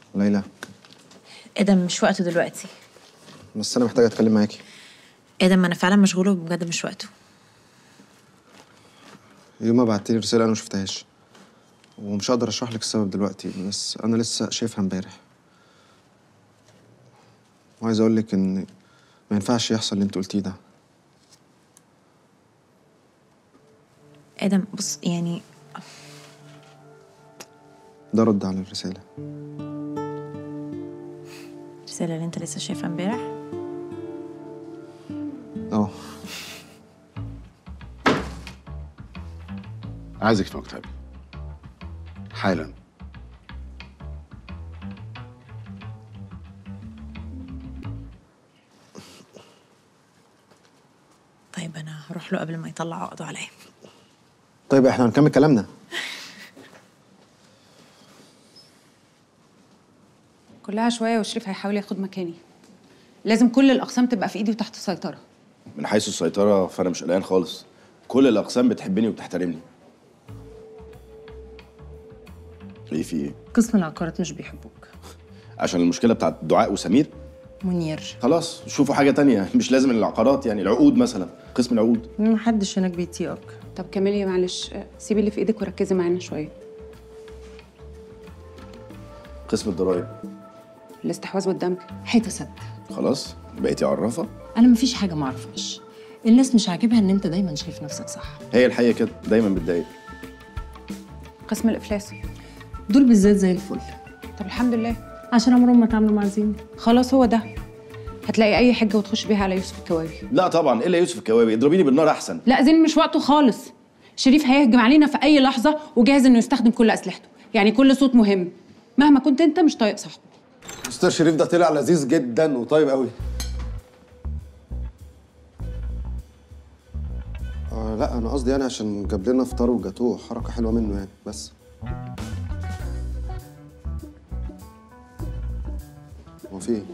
ليلى ادم مش وقته دلوقتي بس انا محتاجه اتكلم معاكي ادم انا فعلا مشغوله بجد مش وقته يوم ما بعتلي رساله انا ما شفتهاش ومش هقدر اشرح لك السبب دلوقتي بس انا لسه شايفها امبارح وعايز اقول لك ان ما ينفعش يحصل اللي انت قلتيه ده ادم بص يعني ده رد على الرساله الرساله اللي انت لسه شايفها امبارح اه عايزك في مكتبي حالا طيب انا هروح له قبل ما يطلع عقده عليا طيب احنا هنكمل كلامنا كلها شويه وشريف هيحاول ياخد مكاني لازم كل الاقسام تبقى في ايدي وتحت سيطره من حيث السيطرة فأنا مش قلقان خالص كل الأقسام بتحبني وبتحترمني إيه في إيه؟ قسم العقارات مش بيحبوك عشان المشكلة بتاعت دعاء وسمير منير خلاص شوفوا حاجة تانية مش لازم العقارات يعني العقود مثلا قسم العقود محدش هناك بيطيقك طب كملي معلش آه، سيبي اللي في ايدك وركزي معانا شويه قسم الضرايب الاستحواذ والدمج حيطه سد خلاص بقيتي عرافة انا مفيش حاجه ما اعرفهاش الناس مش عاجبها ان انت دايما شايف نفسك صح هي الحقيقة كده دايما بتضايق قسم الافلاس دول بالذات زي الفل طب الحمد لله عشان عمرهم ما اتعاملوا مع زين خلاص هو ده هتلاقي اي حجه وتخش بيها على يوسف الكوابي لا طبعا إلا يوسف الكوابي اضربيني بالنار أحسن لا زين مش وقته خالص شريف هيهجم علينا في اي لحظه وجاهز انه يستخدم كل اسلحته يعني كل صوت مهم مهما كنت انت مش طايق صاحبه مستر شريف ده طلع لذيذ جدا وطيب قوي آه لا انا قصدي يعني عشان جاب لنا فطار وجاتوه حركه حلوه منه يعني بس هو في ايه؟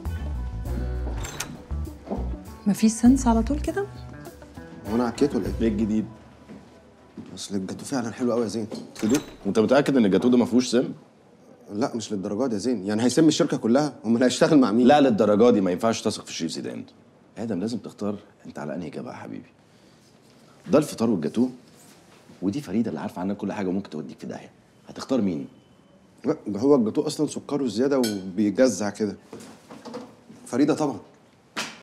مفيش سنس على طول كده هو انا عكيت ولا ايه؟ إيه الجديد اصل الجاتوه فعلا حلو قوي يا زين تدوق وأنت متأكد إن الجاتوه ده ما فيهوش سم؟ لا مش للدرجه دي يا زين يعني هيسمي الشركه كلها امال هيشتغل مع مين؟ لا للدرجة دي ما ينفعش تثق في شريف زيدان آدم لازم تختار أنت على أنهي جبهة يا حبيبي ده الفطار والجاتوه ودي فريدة اللي عارفة عنها كل حاجة وممكن توديك في داهية هتختار مين؟ لا ده هو الجاتوه اصلا سكره زياده وبيجزع كده فريده طبعا